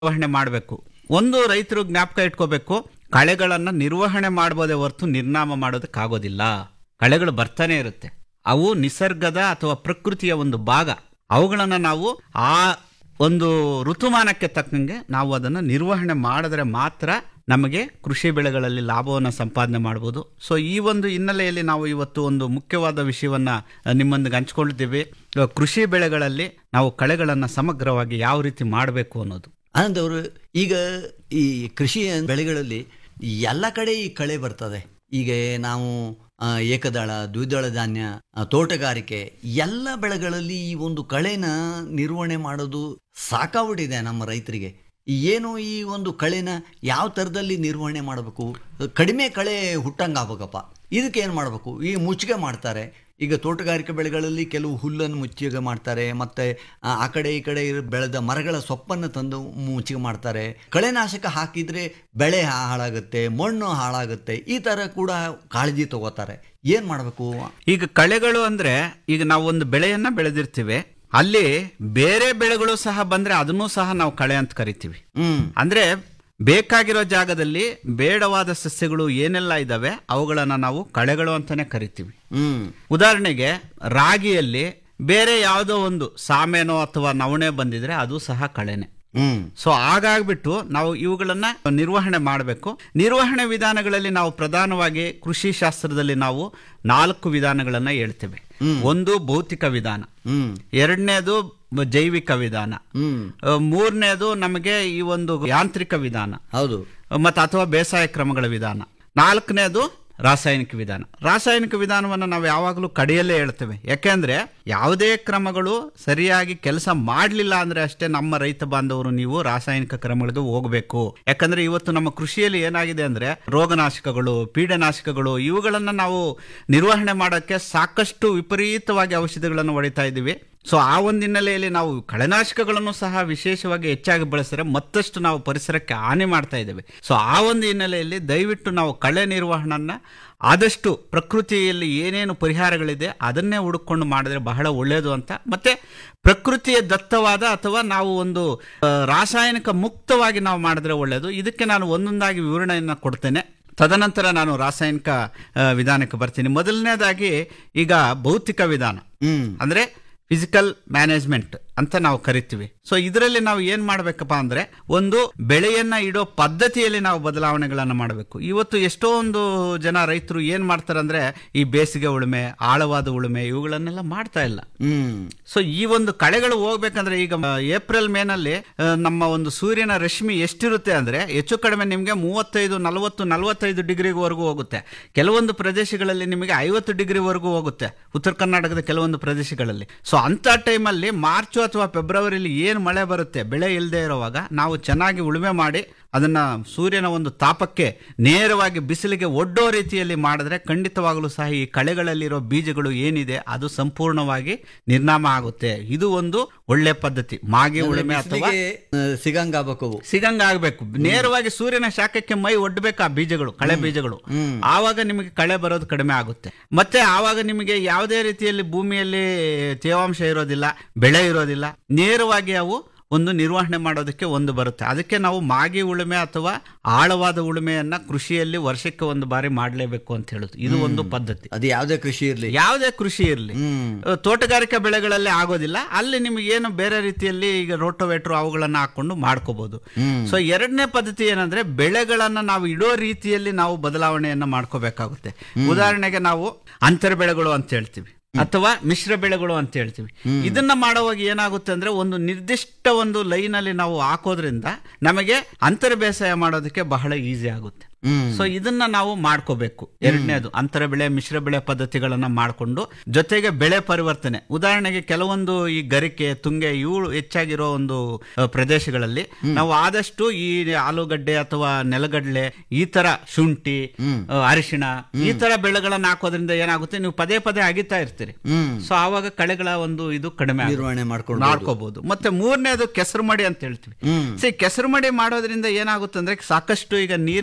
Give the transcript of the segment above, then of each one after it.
ನಿರ್ವಹಣೆ ಮಾಡಬೇಕು ಒಂದು ರೈತರು ಜ್ಞಾಪಕ ಇಟ್ಕೋಬೇಕು ಕಳೆಗಳನ್ನ ನಿರ್ವಹಣೆ ಮಾಡ್ಬೋದೇ ಹೊರತು ನಿರ್ನಾಮ ಮಾಡೋದಕ್ಕಾಗೋದಿಲ್ಲ ಕಳೆಗಳು ಬರ್ತಾನೆ ಇರುತ್ತೆ ಅವು ನಿಸರ್ಗದ ಅಥವಾ ಪ್ರಕೃತಿಯ ಒಂದು ಭಾಗ ಅವುಗಳನ್ನ ನಾವು ಆ ಒಂದು ಋತುಮಾನಕ್ಕೆ ತಕ್ಕಂಗೆ ನಾವು ಅದನ್ನ ನಿರ್ವಹಣೆ ಮಾಡಿದ್ರೆ ಮಾತ್ರ ನಮಗೆ ಕೃಷಿ ಬೆಳೆಗಳಲ್ಲಿ ಲಾಭವನ್ನು ಸಂಪಾದನೆ ಮಾಡ್ಬೋದು ಸೊ ಈ ಒಂದು ಹಿನ್ನೆಲೆಯಲ್ಲಿ ನಾವು ಇವತ್ತು ಒಂದು ಮುಖ್ಯವಾದ ವಿಷಯವನ್ನ ಅಹ್, ನಿಮ್ಮೊಂದಿಗೆ ಹಂಚ್ಕೊಂಡಿದ್ದೀವಿ ಅಹ್, ಕೃಷಿ ಬೆಳೆಗಳಲ್ಲಿ ನಾವು ಕಳೆಗಳನ್ನು ಸಮಗ್ರವಾಗಿ ಯಾವ ರೀತಿ ಮಾಡಬೇಕು ಅನ್ನೋದು ಆನಂದ್ ಅವರು ಈಗ ಈ ಕೃಷಿ ಬೆಳೆಗಳಲ್ಲಿ ಎಲ್ಲ ಕಡೆ ಈ ಕಳೆ ಬರ್ತದೆ ಈಗ ನಾವು ಆ, ಏಕದಳ ದ್ವಿದಳ ಧಾನ್ಯ ಆ, ತೋಟಗಾರಿಕೆ ಎಲ್ಲ ಬೆಳೆಗಳಲ್ಲಿ ಈ ಒಂದು ಕಳೆನ ನಿರ್ವಹಣೆ ಮಾಡೋದು ಸಾಕಾಗ್ಬಿಟ್ಟಿದೆ ನಮ್ಮ ರೈತರಿಗೆ ಏನು ಈ ಒಂದು ಕಳೆನ ಯಾವ ಥರದಲ್ಲಿ ನಿರ್ವಹಣೆ ಮಾಡಬೇಕು ಕಡಿಮೆ ಕಳೆ ಹುಟ್ಟಂಗಾಗಬೇಕಪ್ಪ ಇದಕ್ಕೆ ಏನು ಮಾಡಬೇಕು ಈ ಮುಚ್ಚಿಗೆ ಮಾಡ್ತಾರೆ ಈಗ ತೋಟಗಾರಿಕೆ ಬೆಳೆಗಳಲ್ಲಿ ಕೆಲವು ಹುಲ್ಲನ್ನು ಮುಚ್ಚಿಗೆ ಮಾಡ್ತಾರೆ ಮತ್ತೆ ಆ ಆ ಕಡೆ ಈ ಕಡೆ ಇರೋ ಬೆಳೆದ ಮರಗಳ ಸೊಪ್ಪನ್ನು ತಂದು ಮುಚ್ಚಿಗೆ ಮಾಡ್ತಾರೆ ಕಳೆನಾಶಕ ಹಾಕಿದ್ರೆ ಬೆಳೆ ಹಾಳಾಗುತ್ತೆ ಮಣ್ಣು ಹಾಳಾಗುತ್ತೆ ಈ ಥರ ಕೂಡ ಕಾಳಜಿ ತಗೋತಾರೆ ಏನು ಮಾಡಬೇಕು ಈಗ ಕಳೆಗಳು ಅಂದ್ರೆ ಈಗ ನಾವು ಒಂದು ಬೆಳೆಯನ್ನ ಬೆಳೆದಿರ್ತೀವಿ ಅಲ್ಲಿ ಬೇರೆ ಬೆಳೆಗಳು ಸಹ ಬಂದ್ರೆ ಅದನ್ನೂ ಸಹ ನಾವು ಕಳೆ ಅಂತ ಕರಿತೀವಿ ಹ್ಮ್ ಅಂದ್ರೆ ಬೇಕಾಗಿರೋ ಜಾಗದಲ್ಲಿ ಬೇಡವಾದ ಸಸ್ಯಗಳು ಏನೆಲ್ಲ ಇದಾವೆ ಅವುಗಳನ್ನ ನಾವು ಕಳೆಗಳು ಅಂತಾನೆ ಕರಿತೀವಿ ಹ್ಮ್ ಉದಾಹರಣೆಗೆ ರಾಗಿಯಲ್ಲಿ ಬೇರೆ ಯಾವುದೋ ಒಂದು ಸಾಮೇನೋ ಅಥವಾ ನವಣೆ ಬಂದಿದ್ರೆ ಅದು ಸಹ ಕಳೆನೆ ಹ್ಮ್ ಸೊ ಹಾಗಾಗ್ಬಿಟ್ಟು ನಾವು ಇವುಗಳನ್ನ ನಿರ್ವಹಣೆ ಮಾಡಬೇಕು ನಿರ್ವಹಣೆ ವಿಧಾನಗಳಲ್ಲಿ ನಾವು ಪ್ರಧಾನವಾಗಿ ಕೃಷಿ ಶಾಸ್ತ್ರದಲ್ಲಿ ನಾವು ನಾಲ್ಕು ವಿಧಾನಗಳನ್ನ ಹೇಳ್ತೇವೆ ಒಂದು ಭೌತಿಕ ವಿಧಾನ ಹ್ಮ್ ಎರಡನೇದು ಜೈವಿಕ ವಿಧಾನ ಹ್ಮ್ ಅಹ್, ಮೂರನೇದು ನಮಗೆ ಈ ಒಂದು ಯಾಂತ್ರಿಕ ವಿಧಾನ ಹೌದು ಮತ್ತು ಅಥವಾ ಬೇಸಾಯ ಕ್ರಮಗಳ ವಿಧಾನ ನಾಲ್ಕನೇದು ರಾಸಾಯನಿಕ ವಿಧಾನ ರಾಸಾಯನಿಕ ವಿಧಾನವನ್ನು ನಾವು ಯಾವಾಗಲೂ ಕಡೆಯಲ್ಲೇ ಹೇಳ್ತೇವೆ ಯಾಕೆಂದ್ರೆ ಯಾವುದೇ ಕ್ರಮಗಳು ಸರಿಯಾಗಿ ಕೆಲಸ ಮಾಡಲಿಲ್ಲ ಅಂದ್ರೆ ಅಷ್ಟೇ ನಮ್ಮ ರೈತ ಬಾಂಧವರು ನೀವು ರಾಸಾಯನಿಕ ಕ್ರಮಗಳಿಗೆ ಹೋಗಬೇಕು ಯಾಕಂದ್ರೆ ಇವತ್ತು ನಮ್ಮ ಕೃಷಿಯಲ್ಲಿ ಏನಾಗಿದೆ ಅಂದ್ರೆ ರೋಗನಾಶಕಗಳು ಪೀಡನಾಶಕಗಳು ಇವುಗಳನ್ನ ನಾವು ನಿರ್ವಹಣೆ ಮಾಡೋಕ್ಕೆ ಸಾಕಷ್ಟು ವಿಪರೀತವಾಗಿ ಔಷಧಿಗಳನ್ನು ಹೊಡಿತಾ ಇದ್ದೀವಿ ಸೊ ಆ ಒಂದು ಹಿನ್ನೆಲೆಯಲ್ಲಿ ನಾವು ಕಳೆನಾಶಕಗಳನ್ನು ಸಹ ವಿಶೇಷವಾಗಿ ಹೆಚ್ಚಾಗಿ ಬಳಸಿದ್ರೆ ಮತ್ತಷ್ಟು ನಾವು ಪರಿಸರಕ್ಕೆ ಹಾನಿ ಮಾಡ್ತಾ ಇದ್ದೇವೆ ಸೊ ಆ ಒಂದು ಹಿನ್ನೆಲೆಯಲ್ಲಿ ದಯವಿಟ್ಟು ನಾವು ಕಳೆ ನಿರ್ವಹಣನ್ನ ಆದಷ್ಟು ಪ್ರಕೃತಿಯಲ್ಲಿ ಏನೇನು ಪರಿಹಾರಗಳಿದೆ ಅದನ್ನೇ ಹುಡುಕೊಂಡು ಮಾಡಿದ್ರೆ ಬಹಳ ಒಳ್ಳೆಯದು ಅಂತ ಮತ್ತೆ ಪ್ರಕೃತಿಯ ದತ್ತವಾದ ಅಥವಾ ನಾವು ಒಂದು ಆ, ರಾಸಾಯನಿಕ ಮುಕ್ತವಾಗಿ ನಾವು ಮಾಡಿದ್ರೆ ಒಳ್ಳೆಯದು ಇದಕ್ಕೆ ನಾನು ಒಂದೊಂದಾಗಿ ವಿವರಣೆಯನ್ನು ಕೊಡ್ತೇನೆ ತದನಂತರ ನಾನು ರಾಸಾಯನಿಕ ಆ, ವಿಧಾನಕ್ಕೆ ಬರ್ತೀನಿ ಮೊದಲನೇದಾಗಿ ಈಗ ಭೌತಿಕ ವಿಧಾನ ಹ್ಮ್ ಅಂದ್ರೆ ಫಿಸಿಕಲ್ ಮ್ಯಾನೇಜ್ಮೆಂಟ್ ಅಂತ ನಾವು ಕರಿತೀವಿ ಸೊ ಇದರಲ್ಲಿ ನಾವು ಏನ್ ಮಾಡ್ಬೇಕಪ್ಪ ಅಂದ್ರೆ ಒಂದು ಬೆಳೆಯನ್ನ ಇಡೋ ಪದ್ಧತಿಯಲ್ಲಿ ನಾವು ಬದಲಾವಣೆಗಳನ್ನ ಮಾಡಬೇಕು ಇವತ್ತು ಎಷ್ಟೊಂದು ಜನ ರೈತರು ಏನ್ ಮಾಡ್ತಾರೆ ಅಂದ್ರೆ ಈ ಬೇಸಿಗೆ ಉಳುಮೆ ಆಳವಾದ ಉಳುಮೆ ಇವುಗಳನ್ನೆಲ್ಲ ಮಾಡ್ತಾ ಇಲ್ಲ ಹ್ಮ್ ಸೊ ಈ ಒಂದು ಕಳೆಗಳು ಹೋಗ್ಬೇಕಂದ್ರೆ ಈಗ ಮ- ಏಪ್ರಿಲ್ ಮೇನಲ್ಲಿ ಆ, ನಮ್ಮ ಒಂದು ಸೂರ್ಯನ ರಶ್ಮಿ ಎಷ್ಟಿರುತ್ತೆ ಅಂದ್ರೆ ಹೆಚ್ಚು ಕಡಿಮೆ ನಿಮಗೆ ಮೂವತ್ತೈದು ನಲವತ್ತು ನಲವತ್ತೈದು ಡಿಗ್ರಿವರೆಗೂ ಹೋಗುತ್ತೆ ಕೆಲವೊಂದು ಪ್ರದೇಶಗಳಲ್ಲಿ ನಿಮಗೆ ಐವತ್ತು ಡಿಗ್ರಿವರೆಗೂ ಹೋಗುತ್ತೆ ಉತ್ತರ ಕರ್ನಾಟಕದ ಕೆಲವೊಂದು ಪ್ರದೇಶಗಳಲ್ಲಿ ಸೊ ಅಂತ ಟೈಮಲ್ಲಿ ಮಾರ್ಚ್ ಅಥವಾ ಫೆಬ್ರವರಿಲಿ ಏನು ಮಳೆ ಬರುತ್ತೆ ಬೆಳೆ ಇಲ್ಲದೆ ಇರುವಾಗ ನಾವು ಚೆನ್ನಾಗಿ ಉಳುಮೆ ಮಾಡಿ ಅದನ್ನ ಸೂರ್ಯನ ಒಂದು ತಾಪಕ್ಕೆ ನೇರವಾಗಿ ಬಿಸಿಲಿಗೆ ಒಡ್ಡೋ ರೀತಿಯಲ್ಲಿ ಮಾಡಿದ್ರೆ ಖಂಡಿತವಾಗಲೂ ಸಹ ಈ ಕಳೆಗಳಲ್ಲಿರೋ ಬೀಜಗಳು ಏನಿದೆ ಅದು ಸಂಪೂರ್ಣವಾಗಿ ನಿರ್ನಾಮ ಆಗುತ್ತೆ ಇದು ಒಂದು ಒಳ್ಳೆ ಪದ್ಧತಿ ಮಾಗಿ ಉಳುಮೆ ಅಥವಾ ಬಿಸಿಲಿಗೆ, ಆ, ಸಿಗಂಗಾಗಬೇಕು ಅವು ಸಿಗಂಗ ಆಗ್ಬೇಕು ನೇರವಾಗಿ ಸೂರ್ಯನ ಶಾಖಕ್ಕೆ ಮೈ ಒಡ್ಬೇಕು ಆ ಬೀಜಗಳು ಕಳೆ ಬೀಜಗಳು ಆವಾಗ ನಿಮಗೆ ಕಳೆ ಬರೋದು ಕಡಿಮೆ ಆಗುತ್ತೆ ಮತ್ತೆ ಆವಾಗ ನಿಮಗೆ ಯಾವುದೇ ರೀತಿಯಲ್ಲಿ ಭೂಮಿಯಲ್ಲಿ ತೇವಾಂಶ ಇರೋದಿಲ್ಲ ಬೆಳೆ ಇರೋದಿಲ್ಲ ನೇರವಾಗಿ ಅವು ಒಂದು ನಿರ್ವಹಣೆ ಮಾಡೋದಕ್ಕೆ ಒಂದು ಬರುತ್ತೆ ಅದಕ್ಕೆ ನಾವು ಮಾಗಿ ಉಳುಮೆ ಅಥವಾ ಆಳವಾದ ಉಳುಮೆಯನ್ನ ಕೃಷಿಯಲ್ಲಿ ವರ್ಷಕ್ಕೆ ಒಂದು ಬಾರಿ ಮಾಡಲೇಬೇಕು ಅಂತ ಹೇಳುದು ಇದು ಒಂದು ಪದ್ಧತಿ ಅದು ಯಾವುದೇ ಕೃಷಿ ಇರ್ಲಿ ಯಾವುದೇ ಕೃಷಿ ಇರಲಿ ಹ್ಮ್ ತೋಟಗಾರಿಕಾ ಬೆಳೆಗಳಲ್ಲಿ ಆಗೋದಿಲ್ಲ ಅಲ್ಲಿ ನಿಮಗೆ ಏನು ಬೇರೆ ರೀತಿಯಲ್ಲಿ ಈಗ ರೋಟೋವೇಟ್ರು ಅವುಗಳನ್ನ ಹಾಕೊಂಡು ಮಾಡ್ಕೋಬಹುದು ಹ್ಮ್. ಸೊ ಎರಡನೇ ಪದ್ಧತಿ ಏನಂದ್ರೆ ಬೆಳೆಗಳನ್ನ ನಾವು ಇಡೋ ರೀತಿಯಲ್ಲಿ ನಾವು ಬದಲಾವಣೆಯನ್ನ ಮಾಡ್ಕೋಬೇಕಾಗುತ್ತೆ ಉದಾಹರಣೆಗೆ ನಾವು ಅಂತರ ಬೆಳೆಗಳು ಅಂತ ಹೇಳ್ತೀವಿ ಅಥವಾ ಮಿಶ್ರ ಬೆಳೆಗಳು ಅಂತ ಹೇಳ್ತೀವಿ ಇದನ್ನ ಮಾಡುವಾಗ ಏನಾಗುತ್ತೆ ಅಂದ್ರೆ ಒಂದು ನಿರ್ದಿಷ್ಟ ಒಂದು ಲೈನ್ ಅಲ್ಲಿ ನಾವು ಹಾಕೋದ್ರಿಂದ ನಮಗೆ ಅಂತರ ಬೇಸಾಯ ಮಾಡೋದಕ್ಕೆ ಬಹಳ ಈಸಿ ಆಗುತ್ತೆ ಹ್ಮ್ ಸೊ ಇದನ್ನ ನಾವು ಮಾಡ್ಕೋಬೇಕು ಎರಡನೇದು ಅಂತರ ಬೆಳೆ ಮಿಶ್ರ ಬೆಳೆ ಪದ್ಧತಿಗಳನ್ನ ಮಾಡಿಕೊಂಡು ಜೊತೆಗೆ ಬೆಳೆ ಪರಿವರ್ತನೆ ಉದಾಹರಣೆಗೆ ಕೆಲವೊಂದು ಈ ಗರಿಕೆ ತುಂಗೆ ಇವು ಹೆಚ್ಚಾಗಿರೋ ಒಂದು ಅ, ಪ್ರದೇಶಗಳಲ್ಲಿ ನಾವು ಆದಷ್ಟು ಈ ಆಲೂಗಡ್ಡೆ ಅಥವಾ ನೆಲಗಡಲೆ ಈ ತರ ಶುಂಠಿ ಅ, ಅರಿಶಿಣ ಈ ತರ ಬೆಳೆಗಳನ್ನ ಹಾಕೋದ್ರಿಂದ ಏನಾಗುತ್ತೆ ನೀವು ಪದೇ ಪದೇ ಅಗಿತಾ ಇರ್ತೀರಿ ಹ್ಮ್ ಸೊ ಆವಾಗ ಕಳೆಗಳ ಒಂದು ಇದು ಕಡಿಮೆ ಆಗುತ್ತೆ. ನಿರ್ವಹಣೆ ಮಾಡ್ಕೊಂಡು ಮಾಡ್ಕೋಬಹುದು ಮತ್ತೆ ಮೂರನೇದು ಕೆಸರು ಮಡಿ ಅಂತ ಹೇಳ್ತೀವಿ ಹ್ಮ್ ಸಿ ಕೆಸರು ಮಡಿ ಮಾಡೋದ್ರಿಂದ ಏನಾಗುತ್ತೆ ಅಂದ್ರೆ ಸಾಕಷ್ಟು ಈಗ ನೀರ್ ನೀರಾವರಿ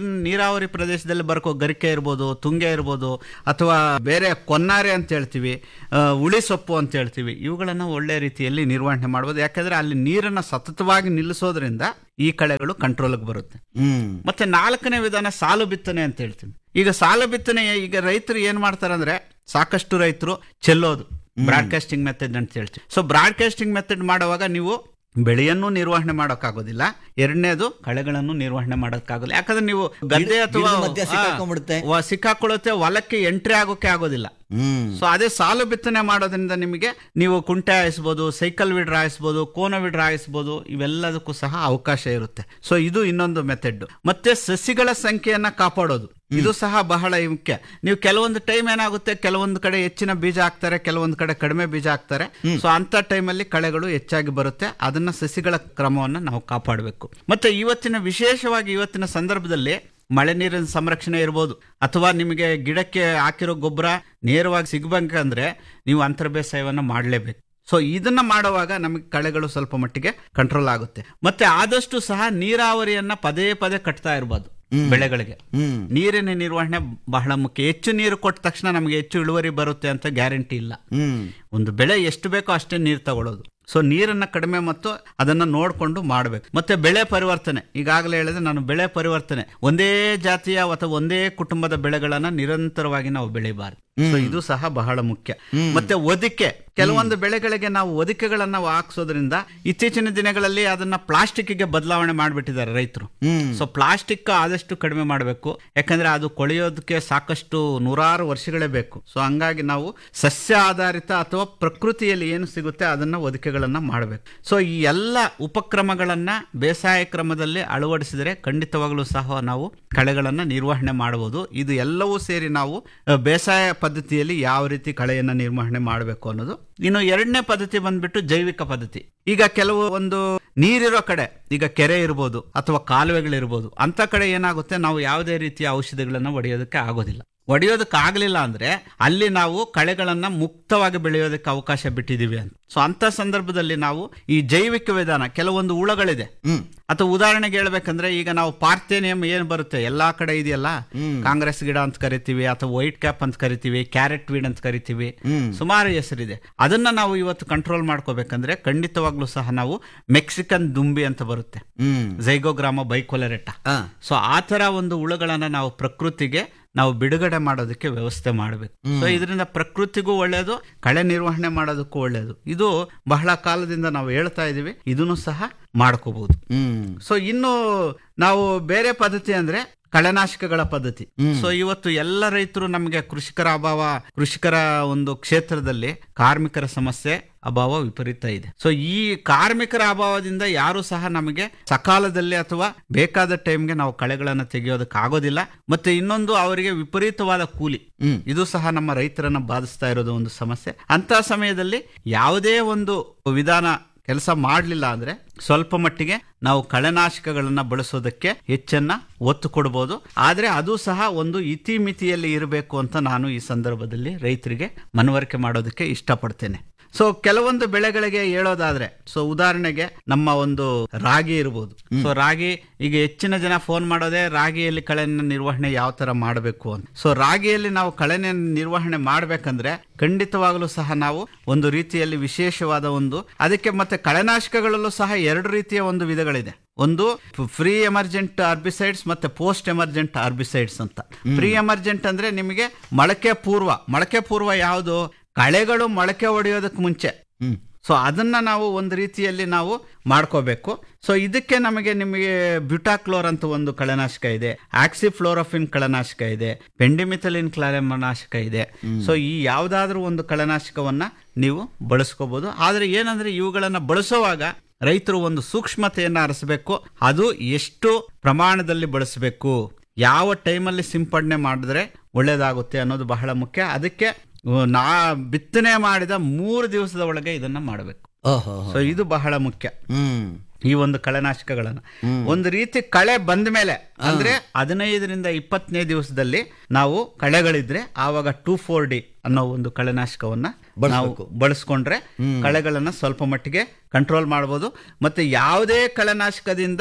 ನೀರಾವರಿ ಪ್ರದೇಶದಲ್ಲಿ ಬರ್ಕೋ ಗರಿಕೆ ಇರ್ಬೋದು ತುಂಗೆ ಇರ್ಬೋದು ಅಥವಾ ಬೇರೆ ಕೊನ್ನಾರೆ ಅಂತ ಹೇಳ್ತೀವಿ ಆ, ಉಳಿ ಸೊಪ್ಪು ಅಂತ ಹೇಳ್ತೀವಿ ಇವುಗಳನ್ನು ಒಳ್ಳೆ ರೀತಿಯಲ್ಲಿ ನಿರ್ವಹಣೆ ಮಾಡ್ಬೋದು ಯಾಕಂದ್ರೆ ಅಲ್ಲಿ ನೀರನ್ನು ಸತತವಾಗಿ ನಿಲ್ಲಿಸೋದ್ರಿಂದ ಈ ಕಳೆಗಳು ಕಂಟ್ರೋಲ್ಗೆ ಬರುತ್ತೆ ಹ್ಮ್ ಮತ್ತೆ ನಾಲ್ಕನೇ ವಿಧಾನ ಸಾಲು ಬಿತ್ತನೆ ಅಂತ ಹೇಳ್ತೀವಿ ಈಗ ಸಾಲು ಬಿತ್ತನೆ ಈಗ ರೈತರು ಏನ್ ಮಾಡ್ತಾರೆ ಅಂದ್ರೆ ಸಾಕಷ್ಟು ರೈತರು ಚೆಲ್ಲೋದು ಬ್ರಾಡ್ಕಾಸ್ಟಿಂಗ್ ಮೆಥಡ್ ಅಂತ ಹೇಳ್ತೀವಿ ಸೊ ಬ್ರಾಡ್ಕಾಸ್ಟಿಂಗ್ ಮೆಥಡ್ ಮಾಡುವಾಗ ನೀವು ಬೆಳೆಯನ್ನು ನಿರ್ವಹಣೆ ಮಾಡೋಕ್ಕಾಗೋದಿಲ್ಲ ಎರಡನೇದು ಕಳೆಗಳನ್ನು ನಿರ್ವಹಣೆ ಮಾಡೋಕ್ಕಾಗೋದಿಲ್ಲ ಯಾಕಂದ್ರೆ ನೀವು ಗದ್ದೆ ಅಥವಾ ಗಿಡದ ಮಧ್ಯೆ ಸಿಕ್ಕಾಕೊಂಡ್ಬಿಡುತ್ತೆ. ಆ, ವ- ಸಿಕ್ಕಾಕೊಳ್ಳುತ್ತೆ ಹೊಲಕ್ಕೆ ಎಂಟ್ರಿ ಆಗೋಕೆ ಆಗೋದಿಲ್ಲ ಹ್ಮ್ ಸೊ ಅದೇ ಸಾಲು ಬಿತ್ತನೆ ಮಾಡೋದ್ರಿಂದ ನಿಮಗೆ ನೀವು ಕುಂಟೆ ಹಾಯಿಸ್ಬೋದು ಸೈಕಲ್ ವಿಡ್ರ ಹಾಯಿಸ್ಬೋದು ಕೋನ ವಿಡ್ರ ಹಾಯಿಸ್ಬೋದು ಇವೆಲ್ಲದಕ್ಕೂ ಸಹ ಅವಕಾಶ ಇರುತ್ತೆ ಸೊ ಇದು ಇನ್ನೊಂದು ಮೆಥಡ್ ಮತ್ತೆ ಸಸಿಗಳ ಸಂಖ್ಯೆಯನ್ನ ಕಾಪಾಡೋದು ಇದು ಸಹ ಬಹಳ ಮುಖ್ಯ ನೀವು ಕೆಲವೊಂದು ಟೈಮ್ ಏನಾಗುತ್ತೆ ಕೆಲವೊಂದು ಕಡೆ ಹೆಚ್ಚಿನ ಬೀಜ ಹಾಕ್ತಾರೆ ಕೆಲವೊಂದು ಕಡೆ ಕಡಿಮೆ ಬೀಜ ಹಾಕ್ತಾರೆ ಸೊ ಅಂತ ಟೈಮಲ್ಲಿ ಕಳೆಗಳು ಹೆಚ್ಚಾಗಿ ಬರುತ್ತೆ ಅದನ್ನ ಸಸಿಗಳ ಕ್ರಮವನ್ನು ನಾವು ಕಾಪಾಡಬೇಕು ಮತ್ತೆ ಇವತ್ತಿನ ವಿಶೇಷವಾಗಿ ಇವತ್ತಿನ ಸಂದರ್ಭದಲ್ಲಿ ಮಳೆ ನೀರಿನ ಸಂರಕ್ಷಣೆ ಇರ್ಬೋದು ಅಥವಾ ನಿಮಗೆ ಗಿಡಕ್ಕೆ ಹಾಕಿರೋ ಗೊಬ್ಬರ ನೇರವಾಗಿ ಸಿಗ್ಬೇಕಂದ್ರೆ ನೀವು ಅಂತರ ಬೇಸಾಯವನ್ನು ಮಾಡಲೇಬೇಕು ಸೊ ಇದನ್ನ ಮಾಡುವಾಗ ನಮಗೆ ಕಳೆಗಳು ಸ್ವಲ್ಪ ಮಟ್ಟಿಗೆ ಕಂಟ್ರೋಲ್ ಆಗುತ್ತೆ ಮತ್ತೆ ಆದಷ್ಟು ಸಹ ನೀರಾವರಿಯನ್ನ ಪದೇ ಪದೇ ಕಟ್ತಾ ಇರ್ಬೋದು ಬೆಳೆಗಳಿಗೆ ಹ್ಮ್ ನೀರಿನ ನಿರ್ವಹಣೆ ಬಹಳ ಮುಖ್ಯ ಹೆಚ್ಚು ನೀರು ಕೊಟ್ಟ ತಕ್ಷಣ ನಮಗೆ ಹೆಚ್ಚು ಇಳುವರಿ ಬರುತ್ತೆ ಅಂತ ಗ್ಯಾರಂಟಿ ಇಲ್ಲ ಹ್ಮ್ ಒಂದು ಬೆಳೆ ಎಷ್ಟು ಬೇಕೋ ಅಷ್ಟೇ ನೀರು ತಗೊಳ್ಳೋದು ಸೊ ನೀರನ್ನ ಕಡಿಮೆ ಮತ್ತು ಅದನ್ನ ನೋಡಿಕೊಂಡು ಮಾಡಬೇಕು ಮತ್ತೆ ಬೆಳೆ ಪರಿವರ್ತನೆ ಈಗಾಗಲೇ ಹೇಳಿದ್ರೆ ನಾನು ಬೆಳೆ ಪರಿವರ್ತನೆ ಒಂದೇ ಜಾತಿಯ ಅಥವಾ ಒಂದೇ ಕುಟುಂಬದ ಬೆಳೆಗಳನ್ನ ನಿರಂತರವಾಗಿ ನಾವು ಬೆಳಿಬಾರ್ದು ಸೊ ಇದು ಸಹ ಬಹಳ ಮುಖ್ಯ ಮತ್ತೆ ಒದಿಕೆ ಕೆಲವೊಂದು ಬೆಳೆಗಳಿಗೆ ನಾವು ಒದಿಕೆಗಳನ್ನ ಹಾಕ್ಸೋದ್ರಿಂದ ಇತ್ತೀಚಿನ ದಿನಗಳಲ್ಲಿ ಅದನ್ನ ಪ್ಲಾಸ್ಟಿಕ್ಗೆ ಬದಲಾವಣೆ ಮಾಡಿಬಿಟ್ಟಿದ್ದಾರೆ ರೈತರು ಹ್ಮ್ ಸೊ ಪ್ಲಾಸ್ಟಿಕ್ ಆದಷ್ಟು ಕಡಿಮೆ ಮಾಡಬೇಕು ಯಾಕಂದ್ರೆ ಅದು ಕೊಳೆಯೋದಕ್ಕೆ ಸಾಕಷ್ಟು ನೂರಾರು ವರ್ಷಗಳೇ ಬೇಕು ಸೊ ಹಂಗಾಗಿ ನಾವು ಸಸ್ಯ ಆಧಾರಿತ ಅಥವಾ ಪ್ರಕೃತಿಯಲ್ಲಿ ಏನು ಸಿಗುತ್ತೆ ಅದನ್ನ ಒದಿಕೆಗಳನ್ನ ಮಾಡಬೇಕು ಸೊ ಈ ಎಲ್ಲ ಉಪಕ್ರಮಗಳನ್ನ ಬೇಸಾಯ ಕ್ರಮದಲ್ಲಿ ಅಳವಡಿಸಿದರೆ ಖಂಡಿತವಾಗಲೂ ಸಹ ನಾವು ಕಳೆಗಳನ್ನ ನಿರ್ವಹಣೆ ಮಾಡಬಹುದು ಇದು ಎಲ್ಲವೂ ಸೇರಿ ನಾವು ಅ, ಬೇಸಾಯ ಪದ್ಧತಿಯಲ್ಲಿ ಯಾವ ರೀತಿ ಕಳೆಯನ್ನ ನಿರ್ವಹಣೆ ಮಾಡಬೇಕು ಅನ್ನೋದು ಇನ್ನು ಎರಡನೇ ಪದ್ಧತಿ ಬಂದ್ಬಿಟ್ಟು ಜೈವಿಕ ಪದ್ಧತಿ ಈಗ ಕೆಲವು ಒಂದು ನೀರಿರೋ ಕಡೆ ಈಗ ಕೆರೆ ಇರ್ಬೋದು ಅಥವಾ ಕಾಲುವೆಗಳಿರ್ಬೋದು ಅಂತ ಕಡೆ ಏನಾಗುತ್ತೆ ನಾವು ಯಾವುದೇ ರೀತಿಯ ಔಷಧಿಗಳನ್ನ ಹೊಡೆಯೋದಕ್ಕೆ ಆಗೋದಿಲ್ಲ ಹೊಡೆಯೋದಕ್ಕೆ ಆಗಲಿಲ್ಲ ಅಂದ್ರೆ ಅಲ್ಲಿ ನಾವು ಕಳೆಗಳನ್ನ ಮುಕ್ತವಾಗಿ ಬೆಳೆಯೋದಕ್ಕೆ ಅವಕಾಶ ಬಿಟ್ಟಿದೀವಿ ಅಂತ ಸೊ ಅಂತ ಸಂದರ್ಭದಲ್ಲಿ ನಾವು ಈ ಜೈವಿಕ ವಿಧಾನ ಕೆಲವೊಂದು ಹುಳಗಳಿದೆ ಹ್ಮ್ ಅಥವಾ ಉದಾಹರಣೆಗೆ ಹೇಳ್ಬೇಕಂದ್ರೆ ಈಗ ನಾವು ಪಾರ್ಥೇನಿಯಂ ಏನ್ ಬರುತ್ತೆ ಎಲ್ಲಾ ಕಡೆ ಇದೆಯಲ್ಲ ಕಾಂಗ್ರೆಸ್ ಗಿಡ ಅಂತ ಕರಿತೀವಿ ಅಥವಾ ವೈಟ್ ಕ್ಯಾಪ್ ಅಂತ ಕರಿತೀವಿ ಕ್ಯಾರೆಟ್ ವೀಡ್ ಅಂತ ಕರಿತೀವಿ ಹ್ಮ್ ಸುಮಾರು ಹೆಸರಿದೆ ಅದನ್ನ ನಾವು ಇವತ್ತು ಕಂಟ್ರೋಲ್ ಮಾಡ್ಕೋಬೇಕಂದ್ರೆ ಖಂಡಿತವಾಗ್ಲೂ ಸಹ ನಾವು ಮೆಕ್ಸಿಕನ್ ದುಂಬಿ ಅಂತ ಬರುತ್ತೆ ಹ್ಮ್ ಝೈಗೋಗ್ರಾಮ ಬೈಕೊಲೆರೆಟ ಆ ಸೊ ಆ ತರ ಒಂದು ಹುಳುಗಳನ್ನ ನಾವು ಪ್ರಕೃತಿಗೆ ನಾವು ಬಿಡುಗಡೆ ಮಾಡೋದಕ್ಕೆ ವ್ಯವಸ್ಥೆ ಮಾಡಬೇಕು ಸೊ ಇದರಿಂದ ಪ್ರಕೃತಿಗೂ ಒಳ್ಳೆಯದು ಕಳೆ ನಿರ್ವಹಣೆ ಮಾಡೋದಕ್ಕೂ ಒಳ್ಳೆಯದು ಇದು ಬಹಳ ಕಾಲದಿಂದ ನಾವು ಹೇಳ್ತಾ ಇದೀವಿ ಇದನ್ನು ಸಹ ಮಾಡ್ಕೋಬಹುದು ಹ್ಮ್ ಸೊ ಇನ್ನು ನಾವು ಬೇರೆ ಪದ್ಧತಿ ಅಂದ್ರೆ ಕಳೆನಾಶಕಗಳ ಪದ್ಧತಿ ಸೊ ಇವತ್ತು ಎಲ್ಲ ರೈತರು ನಮಗೆ ಕೃಷಿಕರ ಅಭಾವ ಕೃಷಿಕರ ಒಂದು ಕ್ಷೇತ್ರದಲ್ಲಿ ಕಾರ್ಮಿಕರ ಸಮಸ್ಯೆ ಅಭಾವ ವಿಪರೀತ ಇದೆ ಸೊ ಈ ಕಾರ್ಮಿಕರ ಅಭಾವದಿಂದ ಯಾರು ಸಹ ನಮಗೆ ಸಕಾಲದಲ್ಲಿ ಅಥವಾ ಬೇಕಾದ ಟೈಮ್ಗೆ ನಾವು ಕಳೆಗಳನ್ನು ತೆಗೆಯೋದಕ್ಕೆ ಆಗೋದಿಲ್ಲ ಮತ್ತೆ ಇನ್ನೊಂದು ಅವರಿಗೆ ವಿಪರೀತವಾದ ಕೂಲಿ ಹ್ಮ್. ಇದು ಸಹ ನಮ್ಮ ರೈತರನ್ನ ಬಾಧಿಸ್ತಾ ಇರೋದು ಒಂದು ಸಮಸ್ಯೆ ಅಂತ ಸಮಯದಲ್ಲಿ ಯಾವುದೇ ಒಂದು ವಿಧಾನ ಕೆಲಸ ಮಾಡಲಿಲ್ಲ ಅಂದ್ರೆ ಸ್ವಲ್ಪ ಮಟ್ಟಿಗೆ ನಾವು ಕಳೆನಾಶಕಗಳನ್ನ ಬಳಸೋದಕ್ಕೆ ಹೆಚ್ಚನ್ನ ಒತ್ತು ಕೊಡಬಹುದು ಆದ್ರೆ ಅದು ಸಹ ಒಂದು ಇತಿಮಿತಿಯಲ್ಲಿ ಇರಬೇಕು ಅಂತ ನಾನು ಈ ಸಂದರ್ಭದಲ್ಲಿ ರೈತರಿಗೆ ಮನವರಿಕೆ ಮಾಡೋದಕ್ಕೆ ಇಷ್ಟಪಡ್ತೇನೆ ಸೊ ಕೆಲವೊಂದು ಬೆಳೆಗಳಿಗೆ ಹೇಳೋದಾದ್ರೆ ಸೊ ಉದಾಹರಣೆಗೆ ನಮ್ಮ ಒಂದು ರಾಗಿ ಇರ್ಬೋದು ಸೊ ರಾಗಿ ಈಗ ಹೆಚ್ಚಿನ ಜನ ಫೋನ್ ಮಾಡೋದೇ ರಾಗಿಯಲ್ಲಿ ಕಳೆನ ನಿರ್ವಹಣೆ ಯಾವ ತರ ಮಾಡಬೇಕು ಅಂತ ಸೊ ರಾಗಿಯಲ್ಲಿ ನಾವು ಕಳೆನ ನಿರ್ವಹಣೆ ಮಾಡ್ಬೇಕಂದ್ರೆ ಖಂಡಿತವಾಗಲೂ ಸಹ ನಾವು ಒಂದು ರೀತಿಯಲ್ಲಿ ವಿಶೇಷವಾದ ಒಂದು ಅದಕ್ಕೆ ಮತ್ತೆ ಕಳೆನಾಶಕಗಳಲ್ಲೂ ಸಹ ಎರಡು ರೀತಿಯ ಒಂದು ವಿಧಗಳಿದೆ ಒಂದು ಫ್ರೀ ಎಮರ್ಜೆಂಟ್ ಆರ್ಬಿಸೈಡ್ಸ್ ಮತ್ತೆ ಪೋಸ್ಟ್ ಎಮರ್ಜೆಂಟ್ ಆರ್ಬಿಸೈಡ್ಸ್ ಅಂತ ಫ್ರೀ ಎಮರ್ಜೆಂಟ್ ಅಂದ್ರೆ ನಿಮಗೆ ಮೊಳಕೆ ಪೂರ್ವ ಮೊಳಕೆ ಪೂರ್ವ ಯಾವುದು ಕಳೆಗಳು ಮೊಳಕೆ ಹೊಡೆಯೋದಕ್ಕೆ ಮುಂಚೆ ಹ್ಮ್ ಸೊ ಅದನ್ನ ನಾವು ಒಂದು ರೀತಿಯಲ್ಲಿ ನಾವು ಮಾಡ್ಕೋಬೇಕು ಸೊ ಇದಕ್ಕೆ ನಮಗೆ ನಿಮಗೆ ಬ್ಯೂಟಾಕ್ಲೋರ್ ಅಂತ ಒಂದು ಕಳೆನಾಶಕ ಇದೆ ಆಕ್ಸಿಫ್ಲೋರೋಫಿನ್ ಕಳೆನಾಶಕ ಇದೆ ಪೆಂಡಿಮಿಥಲಿನ್ ಕ್ಲಾರೆಮನಾಶಕ ಇದೆ ಸೊ ಈ ಯಾವ್ದಾದ್ರೂ ಒಂದು ಕಳೆನಾಶಕವನ್ನ ನೀವು ಬಳಸ್ಕೋಬಹುದು ಆದ್ರೆ ಏನಂದ್ರೆ ಇವುಗಳನ್ನ ಬಳಸುವಾಗ ರೈತರು ಒಂದು ಸೂಕ್ಷ್ಮತೆಯನ್ನ ಅರಸಬೇಕು ಅದು ಎಷ್ಟು ಪ್ರಮಾಣದಲ್ಲಿ ಬಳಸಬೇಕು ಯಾವ ಟೈಮಲ್ಲಿ ಸಿಂಪಡಣೆ ಮಾಡಿದ್ರೆ ಒಳ್ಳೇದಾಗುತ್ತೆ ಅನ್ನೋದು ಬಹಳ ಮುಖ್ಯ ಅದಕ್ಕೆ ನಾ ಬಿತ್ತನೆ ಮಾಡಿದ ಮೂರು ದಿವಸದ ಒಳಗೆ ಇದನ್ನ ಮಾಡಬೇಕು ಓಹೋ ಸೊ ಇದು ಬಹಳ ಮುಖ್ಯ ಹ್ಮ್ ಈ ಒಂದು ಕಳೆನಾಶಕಗಳನ್ನ ಒಂದು ರೀತಿ ಕಳೆ ಬಂದ ಮೇಲೆ ಅಂದ್ರೆ ಹದಿನೈದರಿಂದ ಇಪ್ಪತ್ತನೇ ದಿವಸದಲ್ಲಿ ನಾವು ಕಳೆಗಳಿದ್ರೆ ಆವಾಗ ಟೂ ಫೋರ್ ಡಿ ಅನ್ನೋ ಒಂದು ಕಳೆನಾಶಕವನ್ನ ನಾವು ಬಳಸ್ಕೊಂಡ್ರೆ ಕಳೆಗಳನ್ನ ಸ್ವಲ್ಪ ಮಟ್ಟಿಗೆ ಕಂಟ್ರೋಲ್ ಮಾಡಬಹುದು ಮತ್ತೆ ಯಾವುದೇ ಕಳೆನಾಶಕದಿಂದ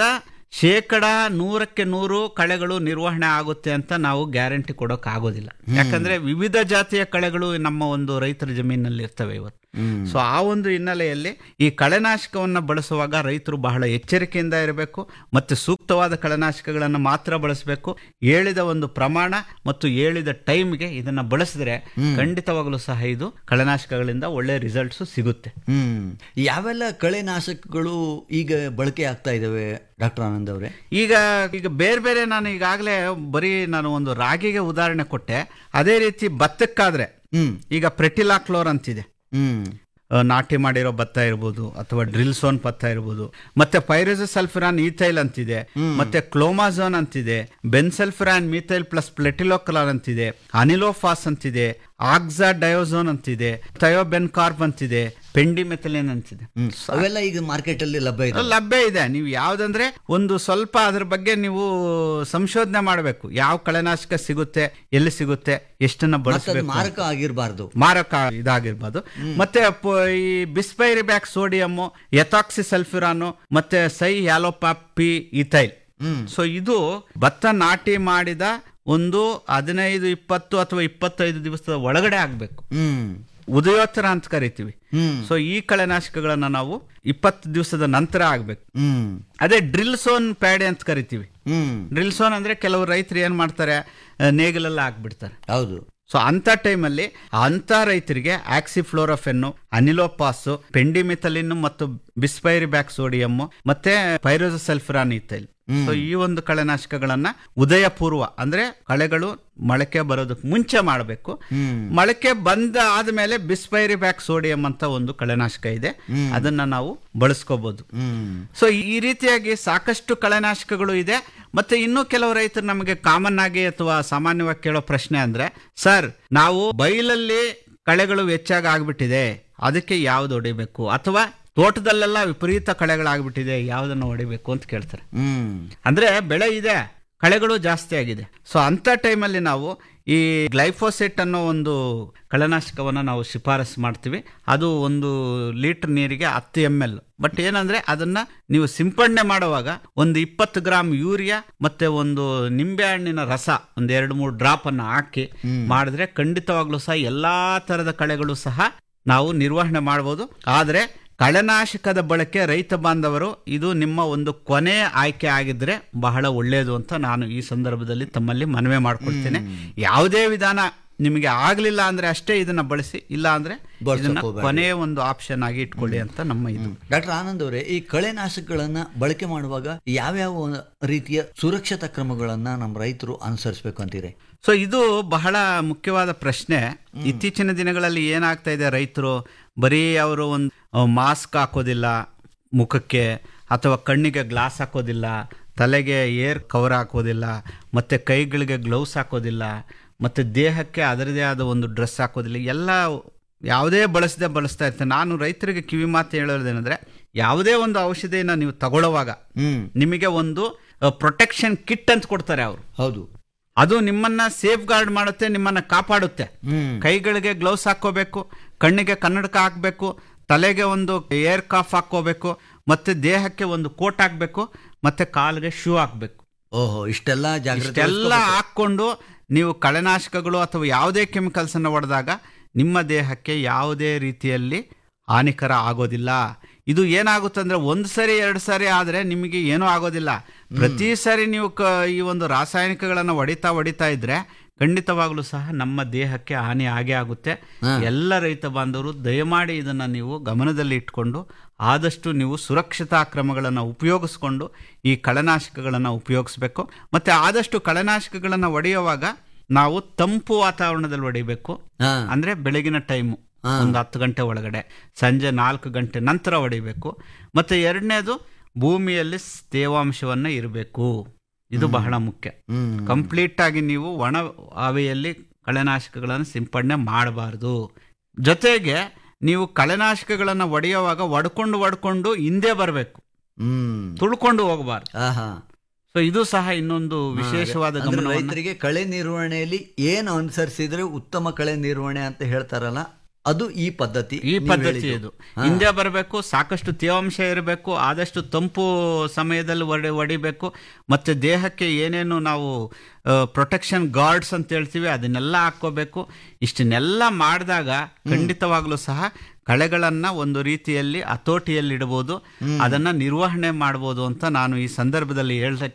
ಶೇಕಡ ನೂರಕ್ಕೆ ನೂರು ಕಳೆಗಳು ನಿರ್ವಹಣೆ ಆಗುತ್ತೆ ಅಂತ ನಾವು ಗ್ಯಾರಂಟಿ ಕೊಡೋಕ್ ಆಗೋದಿಲ್ಲ ಯಾಕಂದ್ರೆ ವಿವಿಧ ಜಾತಿಯ ಕಳೆಗಳು ನಮ್ಮ ಒಂದು ರೈತರ ಜಮೀನಲ್ಲಿ ಇರ್ತವೆ ಇವತ್ತು ಸೊ ಆ ಒಂದು ಹಿನ್ನೆಲೆಯಲ್ಲಿ ಈ ಕಳೆನಾಶಕವನ್ನು ಬಳಸುವಾಗ ರೈತರು ಬಹಳ ಎಚ್ಚರಿಕೆಯಿಂದ ಇರಬೇಕು ಮತ್ತೆ ಸೂಕ್ತವಾದ ಕಳೆನಾಶಕಗಳನ್ನು ಮಾತ್ರ ಬಳಸಬೇಕು ಹೇಳಿದ ಒಂದು ಪ್ರಮಾಣ ಮತ್ತು ಹೇಳಿದ ಟೈಮ್ಗೆ ಇದನ್ನ ಬಳಸಿದ್ರೆ ಖಂಡಿತವಾಗಲೂ ಸಹ ಇದು ಕಳೆನಾಶಕಗಳಿಂದ ಒಳ್ಳೆ ರಿಸಲ್ಟ್ಸ್ ಸಿಗುತ್ತೆ ಹ್ಮ್ ಯಾವೆಲ್ಲ ಕಳೆನಾಶಕಗಳು ಈಗ ಬಳಕೆ ಆಗ್ತಾ ಇದಾವೆ ಡಾಕ್ಟರ್ ಆನಂದ್ ಅವರೇ ಈಗ ಈಗ ಬೇರೆ ಬೇರೆ ನಾನು ಈಗಾಗಲೇ ಬರೀ ನಾನು ಒಂದು ರಾಗಿಗೆ ಉದಾಹರಣೆ ಕೊಟ್ಟೆ ಅದೇ ರೀತಿ ಭತ್ತಕ್ಕಾದ್ರೆ ಹ್ಮ್ ಈಗ ಪ್ರೆಟಿಲಾಕ್ಲೋರ್ ಅಂತಿದೆ ಹ್ಮ್ ಆ, ನಾಟಿ ಮಾಡಿರೋ ಭತ್ತ ಇರ್ಬೋದು ಅಥವಾ ಡ್ರಿಲ್ಸೋನ್ ಭತ್ತ ಇರ್ಬೋದು ಮತ್ತೆ ಪೈರೋಸಲ್ಫಿರಾನ್ ಈಥೈಲ್ ಅಂತಿದೆ ಮತ್ತೆ ಕ್ಲೋಮಾಝೋನ್ ಅಂತಿದೆ ಬೆನ್ಸಲ್ಫಿರಾನ್ ಮೀಥೈಲ್ ಪ್ಲಸ್ ಪ್ಲೆಟಿಲೋಕಲಾರ್ ಅಂತಿದೆ ಅನಿಲೋಫಾಸ್ ಅಂತಿದೆ ಆಕ್ಸಾ ಡಯೋಝೋನ್ ಅಂತಿದೆ ಥಯೋಬೆನ್ ಕಾರ್ಬ್ ಅಂತಿದೆ ಪೆಂಡಿಮೆಥಲಿನ್ ಅಂತಿದೆ ಹ್ಮ್ ಅವೆಲ್ಲ ಈಗ ಮಾರ್ಕೆಟ್ ಅಲ್ಲಿ ಲಭ್ಯ ಇದೆ ಲಭ್ಯ ಇದೆ ನೀವು ಯಾವ್ದಂದ್ರೆ ಒಂದು ಸ್ವಲ್ಪ ಅದ್ರ ಬಗ್ಗೆ ನೀವು ಸಂಶೋಧನೆ ಮಾಡಬೇಕು ಯಾವ ಕಳೆನಾಶಕ ಸಿಗುತ್ತೆ ಎಲ್ಲಿ ಸಿಗುತ್ತೆ ಎಷ್ಟನ್ನ ಮತ್ತೆ ಅದು ಬಳಸಬೇಕು ಮಾರಕ ಆಗಿರಬಾರ್ದು ಮಾರಕ ಇದಾಗಿರ್ಬೋದು ಮತ್ತೆ ಪ- ಈ ಬಿಸ್ಪೈರಿಬ್ಯಾಕ್ ಸೋಡಿಯಮ್ಮು ಎಥಾಕ್ಸಿ ಸಲ್ಫ್ಯೂರಾನು ಮತ್ತೆ ಸೈ ಹ್ಯಾಲೋಪಾಪ್ ಪಿ ಇಥೈಲ್ ಸೊ ಇದು ಭತ್ತ ನಾಟಿ ಮಾಡಿದ ಒಂದು ಹದಿನೈದು ಇಪ್ಪತ್ತು ಅಥವಾ ಇಪ್ಪತ್ತೈದು ದಿವಸದ ಒಳಗಡೆ ಆಗ್ಬೇಕು ಹ್ಮ್ ಉದಯೋತ್ತರ ಅಂತ ಕರಿತೀವಿ ಹ್ಮ್ ಸೊ ಈ ಕಳೆನಾಶಕಗಳನ್ನ ನಾವು ಇಪ್ಪತ್ತು ದಿವಸದ ನಂತರ ಆಗ್ಬೇಕು ಹ್ಮ್ ಅದೇ ಡ್ರಿಲ್ಸೋನ್ ಪ್ಯಾಡೆ ಅಂತ ಕರಿತೀವಿ ಹ್ಮ್ ಡ್ರಿಲ್ಸೋನ್ ಅಂದ್ರೆ ಕೆಲವು ರೈತರು ಏನ್ ಮಾಡ್ತಾರೆ ಆ, ನೇಗಿಲೆಲ್ಲ ಹಾಕ್ಬಿಡ್ತಾರೆ ಹೌದು ಸೊ ಅಂತ ಟೈಮಲ್ಲಿ ಅಂತ ರೈತರಿಗೆ ಆಕ್ಸಿಫ್ಲೋರಫೆನ್ನು ಅನಿಲೋಪಾಸ್ ಪೆಂಡಿಮಿಥಲಿನ್ ಮತ್ತು ಬಿಸ್ಪೈರಿಬ್ಯಾಕ್ ಸೋಡಿಯಮ್ ಮತ್ತೆ ಪೈರೋಸಲ್ಫರಾನ್ ಇಥೈಲ್ ಸೊ ಈ ಒಂದು ಕಳೆನಾಶಕಗಳನ್ನ ಉದಯ ಪೂರ್ವ ಅಂದ್ರೆ ಕಳೆಗಳು ಮೊಳಕೆ ಬರೋದಕ್ಕೆ ಮುಂಚೆ ಮಾಡಬೇಕು ಮೊಳಕೆ ಬಂದ ಆದ್ಮೇಲೆ ಬಿಸ್ಪೈರಿಬ್ಯಾಕ್ ಸೋಡಿಯಂ ಅಂತ ಒಂದು ಕಳೆನಾಶಕ ಇದೆ ಅದನ್ನ ನಾವು ಬಳಸ್ಕೋಬಹುದು ಹ್ಮ್ ಸೊ ಈ ರೀತಿಯಾಗಿ ಸಾಕಷ್ಟು ಕಳೆನಾಶಕಗಳು ಇದೆ ಮತ್ತೆ ಇನ್ನೂ ಕೆಲವು ರೈತರು ನಮಗೆ ಕಾಮನ್ ಆಗಿ ಅಥವಾ ಸಾಮಾನ್ಯವಾಗಿ ಕೇಳೋ ಪ್ರಶ್ನೆ ಅಂದ್ರೆ ಸರ್ ನಾವು ಬೈಲಲ್ಲಿ ಕಳೆಗಳು ಹೆಚ್ಚಾಗಿ ಆಗ್ಬಿಟ್ಟಿದೆ ಅದಕ್ಕೆ ಯಾವ್ದು ಹೊಡಿಬೇಕು ಅಥವಾ ತೋಟದಲ್ಲೆಲ್ಲ ವಿಪರೀತ ಕಳೆಗಳಾಗ್ಬಿಟ್ಟಿದೆ ಯಾವ್ದನ್ನ ಹೊಡಿಬೇಕು ಅಂತ ಕೇಳ್ತಾರೆ ಹ್ಮ್ ಅಂದ್ರೆ ಬೆಳೆ ಇದೆ ಕಳೆಗಳು ಜಾಸ್ತಿ ಆಗಿದೆ ಸೊ ಅಂತ ಟೈಮಲ್ಲಿ ನಾವು ಈ ಗ್ಲೈಫೋಸೆಟ್ ಅನ್ನೋ ಒಂದು ಕಳೆನಾಶಕವನ್ನು ನಾವು ಶಿಫಾರಸು ಮಾಡ್ತೀವಿ ಅದು ಒಂದು ಲೀಟರ್ ನೀರಿಗೆ ಹತ್ತು ಎಮ್ ಎಲ್ ಬಟ್ ಏನಂದ್ರೆ ಅದನ್ನ ನೀವು ಸಿಂಪಡಣೆ ಮಾಡುವಾಗ ಒಂದು ಇಪ್ಪತ್ತು ಗ್ರಾಮ್ ಯೂರಿಯಾ ಮತ್ತೆ ಒಂದು ನಿಂಬೆ ಹಣ್ಣಿನ ರಸ ಒಂದ್ ಎರಡು ಮೂರು ಡ್ರಾಪ್ ಅನ್ನ ಹಾಕಿ ಮಾಡಿದ್ರೆ ಖಂಡಿತವಾಗ್ಲೂ ಸಹ ಎಲ್ಲಾ ತರದ ಕಳೆಗಳು ಸಹ ನಾವು ನಿರ್ವಹಣೆ ಮಾಡಬಹುದು ಆದ್ರೆ ಕಳೆನಾಶಕದ ಬಳಕೆ ರೈತ ಬಾಂಧವರು ಇದು ನಿಮ್ಮ ಒಂದು ಕೊನೆ ಆಯ್ಕೆ ಆಗಿದ್ರೆ ಬಹಳ ಒಳ್ಳೆಯದು ಅಂತ ನಾನು ಈ ಸಂದರ್ಭದಲ್ಲಿ ತಮ್ಮಲ್ಲಿ ಮನವಿ ಮಾಡ್ಕೊಳ್ತೇನೆ ಯಾವುದೇ ವಿಧಾನ ನಿಮಗೆ ಆಗ್ಲಿಲ್ಲ ಅಂದ್ರೆ ಅಷ್ಟೇ ಇದನ್ನ ಬಳಸಿ ಇಲ್ಲ ಅಂದ್ರೆ ಬಳಸೋಕ್ ಇದನ್ನ ಹೋಗ್ಬೇಡಿ. ಕೊನೆಯ ಒಂದು ಆಪ್ಷನ್ ಆಗಿ ಇಟ್ಕೊಳ್ಳಿ ಅಂತ ನಮ್ಮ ಇದು ಡಾಕ್ಟರ್ ಆನಂದ್ ಅವರೇ ಈ ಕಳೆನಾಶಕಗಳನ್ನ ಬಳಕೆ ಮಾಡುವಾಗ ಯಾವ್ಯಾವ ರೀತಿಯ ಸುರಕ್ಷತಾ ಕ್ರಮಗಳನ್ನ ನಮ್ಮ ರೈತರು ಅನುಸರಿಸಬೇಕು ಅಂತೀರಿ ಸೊ ಇದು ಬಹಳ ಮುಖ್ಯವಾದ ಪ್ರಶ್ನೆ ಇತ್ತೀಚಿನ ದಿನಗಳಲ್ಲಿ ಏನಾಗ್ತಾ ಇದೆ ರೈತರು ಬರೀ ಅವರು ಒಂದು ಮಾಸ್ಕ್ ಹಾಕೋದಿಲ್ಲ ಮುಖಕ್ಕೆ ಅಥವಾ ಕಣ್ಣಿಗೆ ಗ್ಲಾಸ್ ಹಾಕೋದಿಲ್ಲ ತಲೆಗೆ ಏರ್ ಕವರ್ ಹಾಕೋದಿಲ್ಲ ಮತ್ತೆ ಕೈಗಳಿಗೆ ಗ್ಲೌಸ್ ಹಾಕೋದಿಲ್ಲ ಮತ್ತೆ ದೇಹಕ್ಕೆ ಅದರದೇ ಆದ ಒಂದು ಡ್ರೆಸ್ ಹಾಕೋದಿಲ್ಲ ಎಲ್ಲ ಯಾವುದೇ ಬಳಸದೆ ಬಳಸ್ತಾ ಇರ್ತಾರೆ ನಾನು ರೈತರಿಗೆ ಕಿವಿ ಮಾತು ಹೇಳೋದೇನೆಂದ್ರೆ ಯಾವುದೇ ಒಂದು ಔಷಧಿನ ನೀವು ತಗೊಳ್ಳುವಾಗ ಹ್ಮ್ ನಿಮಗೆ ಒಂದು ಪ್ರೊಟೆಕ್ಷನ್ ಕಿಟ್ ಅಂತ ಕೊಡ್ತಾರೆ ಅವರು ಹೌದು ಅದು ನಿಮ್ಮನ್ನ ಸೇಫ್ ಗಾರ್ಡ್ ಮಾಡುತ್ತೆ ನಿಮ್ಮನ್ನ ಕಾಪಾಡುತ್ತೆ ಹ್ಮ್ ಕೈಗಳಿಗೆ ಗ್ಲೌಸ್ ಹಾಕೋಬೇಕು ಕಣ್ಣಿಗೆ ಕನ್ನಡಕ ಹಾಕ್ಬೇಕು ತಲೆಗೆ ಒಂದು ಏರ್ ಕಾಫ್ ಹಾಕೋಬೇಕು ಮತ್ತೆ ದೇಹಕ್ಕೆ ಒಂದು ಕೋಟ್ ಹಾಕ್ಬೇಕು ಮತ್ತೆ ಕಾಲಿಗೆ ಶೂ ಹಾಕ್ಬೇಕು ಓಹೋ ಇಷ್ಟೆಲ್ಲ ಜಾಗ್ರತೆ ಇಷ್ಟೆಲ್ಲ ಹಾಕೊಂಡು ನೀವು ಕಳೆನಾಶಕಗಳು ಅಥವಾ ಯಾವುದೇ ಕೆಮಿಕಲ್ಸ್ ಅನ್ನು ಹೊಡೆದಾಗ ನಿಮ್ಮ ದೇಹಕ್ಕೆ ಯಾವುದೇ ರೀತಿಯಲ್ಲಿ ಹಾನಿಕರ ಆಗೋದಿಲ್ಲ ಇದು ಏನಾಗುತ್ತೆ ಅಂದ್ರೆ ಒಂದು ಸರಿ ಎರಡು ಸರಿ ಆದ್ರೆ ನಿಮಗೆ ಏನೂ ಆಗೋದಿಲ್ಲ ಪ್ರತಿ ಸರಿ ನೀವು ಕ ಈ ಒಂದು ರಾಸಾಯನಿಕಗಳನ್ನು ಹೊಡಿತಾ ಹೊಡಿತಾ ಇದ್ರೆ ಖಂಡಿತವಾಗ್ಲೂ ಸಹ ನಮ್ಮ ದೇಹಕ್ಕೆ ಹಾನಿ ಆಗೇ ಆಗುತ್ತೆ ಎಲ್ಲ ರೈತ ಬಾಂಧವರು ದಯಮಾಡಿ ಇದನ್ನ ನೀವು ಗಮನದಲ್ಲಿ ಇಟ್ಕೊಂಡು ಆದಷ್ಟು ನೀವು ಸುರಕ್ಷತಾ ಕ್ರಮಗಳನ್ನು ಉಪಯೋಗಿಸ್ಕೊಂಡು ಈ ಕಳೆನಾಶಕಗಳನ್ನು ಉಪಯೋಗಿಸ್ಬೇಕು ಮತ್ತೆ ಆದಷ್ಟು ಕಳೆನಾಶಕಗಳನ್ನು ಹೊಡೆಯುವಾಗ ನಾವು ತಂಪು ವಾತಾವರಣದಲ್ಲಿ ಹೊಡಿಬೇಕು ಹಾ ಅಂದ್ರೆ ಬೆಳಗಿನ ಟೈಮು ಒಂದು ಹತ್ತು ಗಂಟೆ ಒಳಗಡೆ ಸಂಜೆ ನಾಲ್ಕು ಗಂಟೆ ನಂತರ ಹೊಡಿಬೇಕು ಮತ್ತೆ ಎರಡನೇದು ಭೂಮಿಯಲ್ಲಿ ಸ್- ತೇವಾಂಶವನ್ನ ಇರಬೇಕು ಇದು ಬಹಳ ಮುಖ್ಯ ಹ್ಮ್ ಕಂಪ್ಲೀಟ್ ಆಗಿ ನೀವು ಒಣ ಆವಿಯಲ್ಲಿ ಕಳೆನಾಶಕಗಳನ್ನು ಸಿಂಪಡಣೆ ಮಾಡಬಾರ್ದು ಜೊತೆಗೆ ನೀವು ಕಳೆನಾಶಕಗಳನ್ನು ಒಡೆಯುವಾಗ ಒಡ್ಕೊಂಡು ಒಡ್ಕೊಂಡು ಹಿಂದೆ ಬರಬೇಕು ಹ್ಮ್ ತುಳ್ಕೊಂಡು ಹೋಗಬಾರ್ದು ಆಹಾ ಸೊ ಇದು ಸಹ ಇನ್ನೊಂದು ವಿಶೇಷವಾದ ಅಂದ್ರೆ ಗಮನ ರೈತರಿಗೆ ಕಳೆ ನಿರ್ವಹಣೆಯಲ್ಲಿ ಏನು ಅನುಸರಿಸಿದ್ರೆ ಉತ್ತಮ ಕಳೆ ನಿರ್ವಹಣೆ ಅಂತ ಹೇಳ್ತಾರಲ್ಲ ಅದು ಈ ಪದ್ಧತಿ ಈ ನೀವು ಪದ್ಧತಿ ಹೇಳಿದ್ದು. ಇದು ಹಿಂದೆ ಬರಬೇಕು ಸಾಕಷ್ಟು ತೇವಾಂಶ ಇರಬೇಕು ಆದಷ್ಟು ತಂಪು ಸಮಯದಲ್ಲಿ ಒಡೆ ಹೊಡಿಬೇಕು ಮತ್ತೆ ದೇಹಕ್ಕೆ ಏನೇನು ನಾವು ಪ್ರೊಟೆಕ್ಷನ್ ಗಾರ್ಡ್ಸ್ ಅಂತ ಹೇಳ್ತೀವಿ ಅದನ್ನೆಲ್ಲ ಹಾಕೋಬೇಕು ಇಷ್ಟನ್ನೆಲ್ಲ ಮಾಡಿದಾಗ ಖಂಡಿತವಾಗ್ಲೂ ಸಹ ಕಳೆಗಳನ್ನ ಒಂದು ರೀತಿಯಲ್ಲಿ ಹತೋಟಿಯಲ್ಲಿ ಇಡಬಹುದು ಅದನ್ನ ನಿರ್ವಹಣೆ ಮಾಡಬಹುದು ಅಂತ ನಾನು ಈ ಸಂದರ್ಭದಲ್ಲಿ ಹೇಳಕ್